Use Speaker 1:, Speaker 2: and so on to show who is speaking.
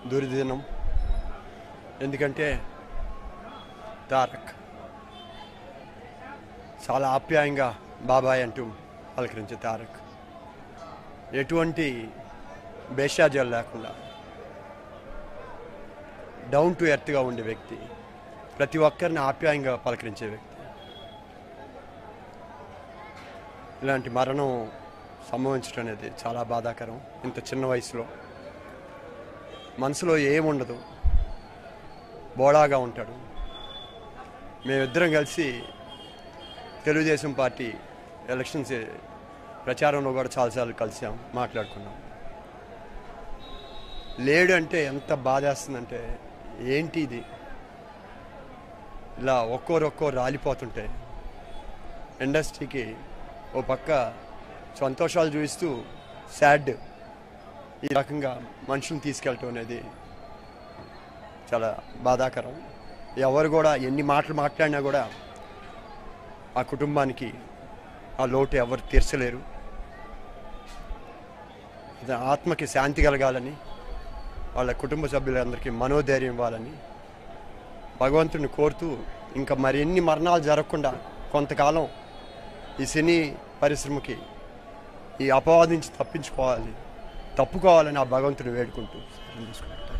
Speaker 1: దుర్దినం ఎందుకంటే తారక్ చాలా ఆప్యాయంగా బాబాయ్ అంటూ పలకరించే తారక్ ఎటువంటి బేషాజాలు లేకుండా డౌన్ టు ఎర్త్గా ఉండే వ్యక్తి ప్రతి ఒక్కరిని ఆప్యాయంగా పలకరించే వ్యక్తి ఇలాంటి మరణం సంభవించడం అనేది చాలా బాధాకరం ఇంత చిన్న వయసులో మనసులో ఏముండదు బోడాగా ఉంటాడు మేమిద్దరం కలిసి తెలుగుదేశం పార్టీ ఎలక్షన్స్ ప్రచారంలో కూడా చాలాసార్లు కలిసాం మాట్లాడుకున్నాం లేడు అంటే ఎంత బాధేస్తుందంటే ఏంటి ఇది ఇలా ఒక్కోరు ఒక్కోరు రాలిపోతుంటే ఇండస్ట్రీకి ఓ పక్క సంతోషాలు చూపిస్తూ సాడ్ ఈ రకంగా మనుషులను తీసుకెళ్ళటం అనేది చాలా బాధాకరం ఎవరు కూడా ఎన్ని మాటలు మాట్లాడినా కూడా ఆ కుటుంబానికి ఆ లోటు ఎవరు తీర్చలేరు ఇది ఆత్మకి శాంతి కలగాలని వాళ్ళ కుటుంబ సభ్యులందరికీ మనోధైర్యం ఇవ్వాలని భగవంతుని కోరుతూ ఇంకా మరిన్ని మరణాలు జరగకుండా కొంతకాలం ఈ సినీ పరిశ్రమకి ఈ అపవాదించి తప్పించుకోవాలి తప్పుకోవాలని ఆ భగవంతుని వేడుకుంటూ సెలవు తీసుకుంటాను.